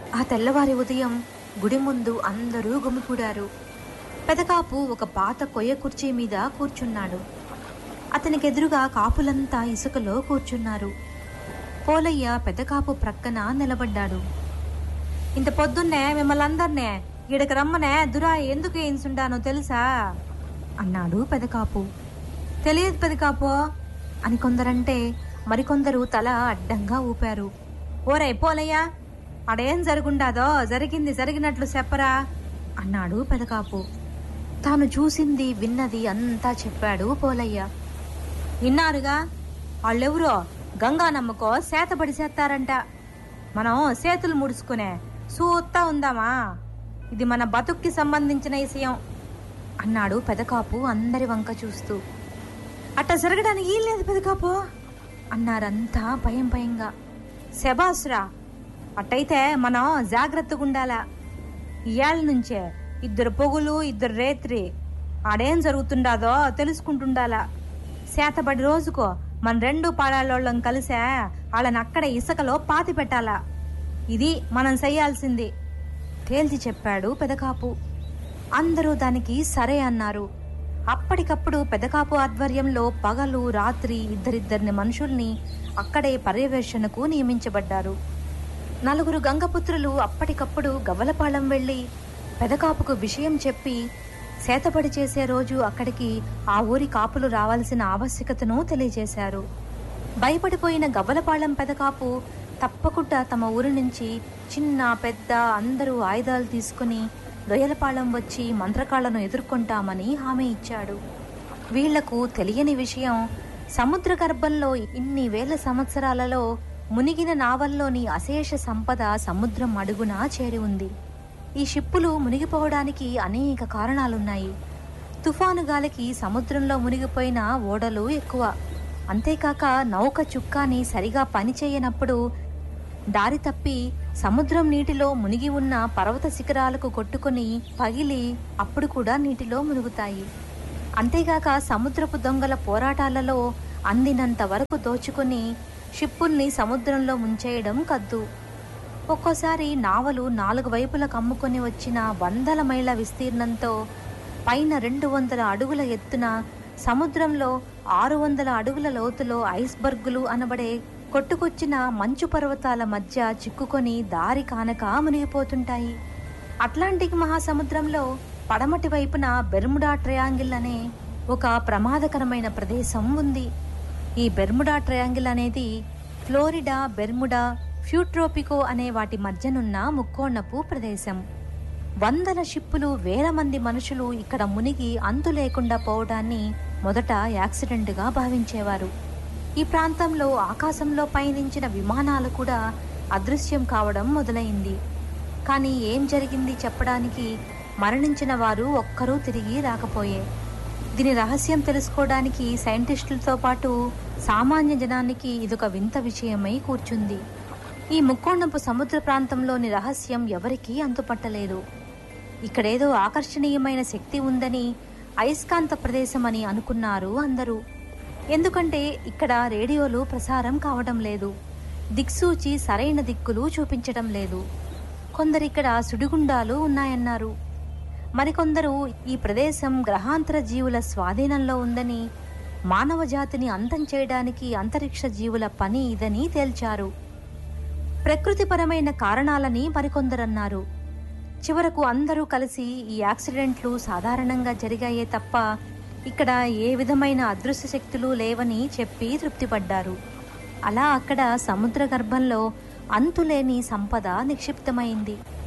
ఆ తెల్లవారి ఉదయం గుడి ముందు అందరూ గుమికూడారు పెదకాపు ఒక పాత కొయ్య కుర్చీ మీద కూర్చున్నాడు అతనికి ఎదురుగా కాపులంతా ఇసుకలో కూర్చున్నారు పోలయ్య పెదకాపు ప్రక్కన నిలబడ్డాడు ఇంత పొద్దున్నే మిమ్మల్ని అందరినే ఈడకి రమ్మనే దురా ఎందుకు వేయించుండానో తెలుసా అన్నాడు పెదకాపు తెలియదు పెదకాపో అని కొందరంటే మరికొందరు తల అడ్డంగా ఊపారు ఓరే పోలయ్య అడేం జరుగుండాదో జరిగింది జరిగినట్లు చెప్పరా అన్నాడు పెదకాపు తాను చూసింది విన్నది అంతా చెప్పాడు పోలయ్య విన్నారుగా వాళ్ళెవరో గంగా నమ్మకో సేతబడి చేస్తారంట మనం చేతులు ముడుచుకునే సూత్తా ఉందామా ఇది మన బతుక్కి సంబంధించిన విషయం అన్నాడు పెదకాపు అందరి వంక చూస్తూ అట్ట జరగడానికి లేదు పెదకాపు అన్నారంతా భయం భయంగా శబాసురా అట్టయితే మనం జాగ్రత్తగా ఉండాలా ఇయాళ్ళ నుంచే ఇద్దరు పొగులు ఇద్దరు రేత్రి ఆడేం జరుగుతుండాదో తెలుసుకుంటుండాలా శాతబడి రోజుకో మన రెండు పాడాలోళ్ళం కలిసే వాళ్ళని అక్కడ ఇసుకలో పాతి పెట్టాలా ఇది మనం చెయ్యాల్సింది తేల్చి చెప్పాడు పెదకాపు అందరూ దానికి సరే అన్నారు అప్పటికప్పుడు పెదకాపు ఆధ్వర్యంలో పగలు రాత్రి ఇద్దరిద్దరిని మనుషుల్ని అక్కడే పర్యవేక్షణకు నియమించబడ్డారు నలుగురు గంగపుత్రులు అప్పటికప్పుడు గవ్వలపాలెం వెళ్ళి పెదకాపుకు విషయం చెప్పి సేతపడి చేసే రోజు అక్కడికి ఆ ఊరి కాపులు రావాల్సిన ఆవశ్యకతను తెలియజేశారు భయపడిపోయిన గవ్వలపాలెం పెదకాపు తప్పకుండా తమ ఊరి నుంచి చిన్న పెద్ద అందరూ ఆయుధాలు తీసుకుని రొయ్యలపాలెం వచ్చి మంత్రకాళ్లను ఎదుర్కొంటామని హామీ ఇచ్చాడు వీళ్లకు తెలియని విషయం సముద్ర గర్భంలో ఇన్ని వేల సంవత్సరాలలో మునిగిన నావల్లోని అశేష సంపద సముద్రం అడుగున చేరి ఉంది ఈ షిప్పులు మునిగిపోవడానికి అనేక కారణాలున్నాయి తుఫాను గాలికి సముద్రంలో మునిగిపోయిన ఓడలు ఎక్కువ అంతేకాక నౌక చుక్కాని సరిగా పనిచేయనప్పుడు దారి తప్పి సముద్రం నీటిలో మునిగి ఉన్న పర్వత శిఖరాలకు కొట్టుకొని పగిలి అప్పుడు కూడా నీటిలో మునుగుతాయి అంతేగాక సముద్రపు దొంగల పోరాటాలలో అందినంత వరకు దోచుకొని షిప్పుల్ని సముద్రంలో ముంచేయడం కద్దు ఒక్కోసారి నావలు నాలుగు వైపుల కమ్ముకొని వచ్చిన వందల మైళ్ళ విస్తీర్ణంతో పైన రెండు వందల అడుగుల ఎత్తున సముద్రంలో ఆరు వందల అడుగుల లోతులో ఐస్బర్గులు అనబడే కొట్టుకొచ్చిన మంచు పర్వతాల మధ్య చిక్కుకొని దారి కానక మునిగిపోతుంటాయి అట్లాంటిక్ మహాసముద్రంలో పడమటి వైపున బెర్ముడా ట్రయాంగిల్ అనే ఒక ప్రమాదకరమైన ప్రదేశం ఉంది ఈ బెర్ముడా ట్రయాంగిల్ అనేది ఫ్లోరిడా బెర్ముడా ఫ్యూట్రోపికో అనే వాటి మధ్యనున్న ముక్కోణపు ప్రదేశం వందల షిప్పులు వేల మంది మనుషులు ఇక్కడ మునిగి అంతు లేకుండా పోవడాన్ని మొదట యాక్సిడెంట్గా భావించేవారు ఈ ప్రాంతంలో ఆకాశంలో పయనించిన విమానాలు కూడా అదృశ్యం కావడం మొదలైంది కానీ ఏం జరిగింది చెప్పడానికి మరణించిన వారు ఒక్కరూ తిరిగి రాకపోయే దీని రహస్యం తెలుసుకోవడానికి సైంటిస్టులతో పాటు సామాన్య జనానికి ఇదొక వింత విషయమై కూర్చుంది ఈ ముక్కోణపు సముద్ర ప్రాంతంలోని రహస్యం ఎవరికీ అంతుపట్టలేదు ఇక్కడేదో ఆకర్షణీయమైన శక్తి ఉందని అయస్కాంత ప్రదేశం అని అనుకున్నారు అందరూ ఎందుకంటే ఇక్కడ రేడియోలు ప్రసారం కావడం లేదు దిక్సూచి సరైన దిక్కులు చూపించడం లేదు కొందరిక్కడ సుడిగుండాలు ఉన్నాయన్నారు మరికొందరు ఈ ప్రదేశం గ్రహాంతర జీవుల స్వాధీనంలో ఉందని మానవ జాతిని అంతం చేయడానికి అంతరిక్ష జీవుల పని ఇదని తేల్చారు ప్రకృతిపరమైన కారణాలని మరికొందరన్నారు చివరకు అందరూ కలిసి ఈ యాక్సిడెంట్లు సాధారణంగా జరిగాయే తప్ప ఇక్కడ ఏ విధమైన అదృశ్య శక్తులు లేవని చెప్పి తృప్తిపడ్డారు అలా అక్కడ సముద్ర గర్భంలో అంతులేని సంపద నిక్షిప్తమైంది